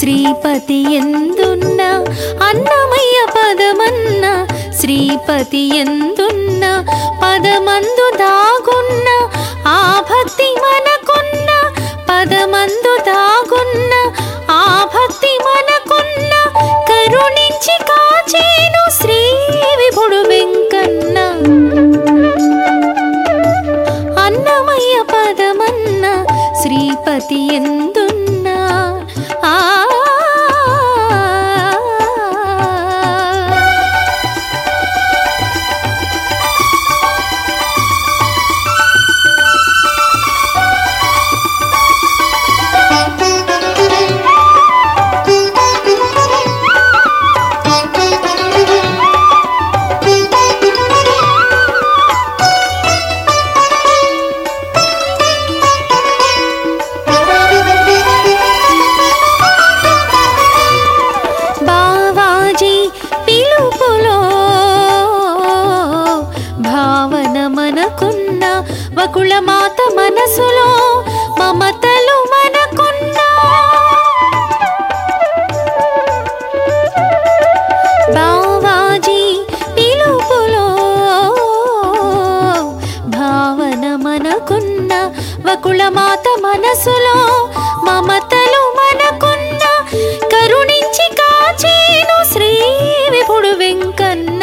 శ్రీపతి ఎందున్న అన్నమయ్య పదమన్న శ్రీపతి ఎందున్న పదమందు దాగున్న ఆ భక్తి మనకున్న పదమందు దాగున్న ఆ భక్తి మనకున్న కరుణించి కాచేను శ్రీ విభుడు వెంకన్న అన్నమయ్య పదమన్న శ్రీపతి ఎందున్నా ఆ బావాజీ పిలుపులో భావన మనకున్న వకుళ మాత మనసులో మమతలు మనకున్న బావాజీ పిలుపులో భావన మనకున్న వకుళ మాత మనసులో మమతలు మనకున్న కరుణించి కాచేను శ్రీ విభుడు వెంకన్న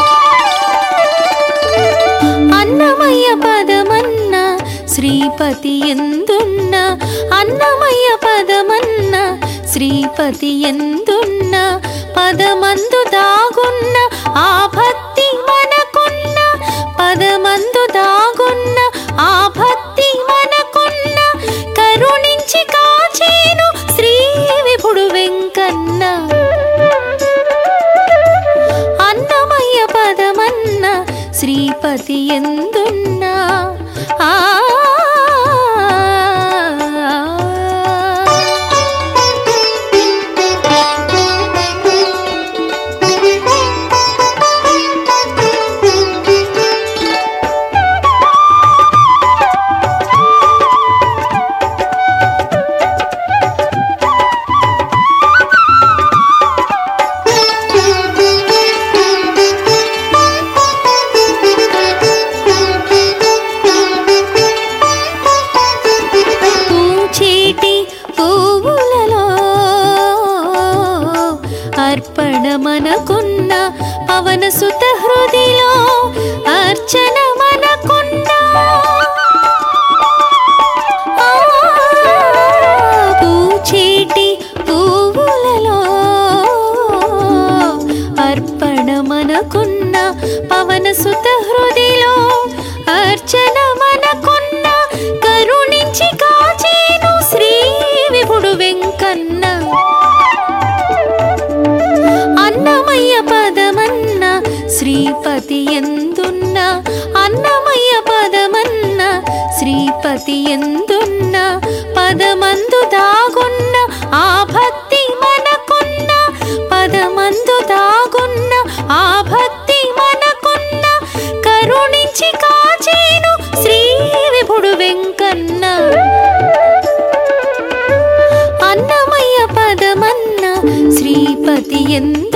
అన్నమయ్య పదమన్న శ్రీపతి ఎందున్న అన్నమయ్య పదమన్న శ్రీపతి ఎందున్న పదమందు దాగున్న ఆ భక్తి మనకున్న పదమందు దాగున్న ఆ భక్తి మనకున్న కరుణించి కాచేను శ్రీ విభుడు వెంకన్న అన్నమయ్య పదమన్న శ్రీపతి ఎందున్నా ఆ పూచేటి పువ్వులలో అర్పణ మనకున్న పవన సుత హృదిలో అర్చన మనకున్న ఆ, పూచేటి పువ్వులలో అర్పణ మనకున్న పవన సుత హృదిలో అర్చన మనకున్న కరుణించి కాచేను శ్రీ విభుడు వెంకన్న అన్నమయ్య పదమన్న శ్రీపతి ఎందున్న అన్నమయ్య పదమన్న శ్రీపతి ఎందున్న పదమందు దాగున్న ఆ భక్తి మనకున్న పదమందు దాగున్న ఆ భక్తి మనకున్న కరుణించి కాచేను శ్రీ విభుడు వెంకన్న అన్నమయ్య పదమన్న శ్రీపతి ఎంత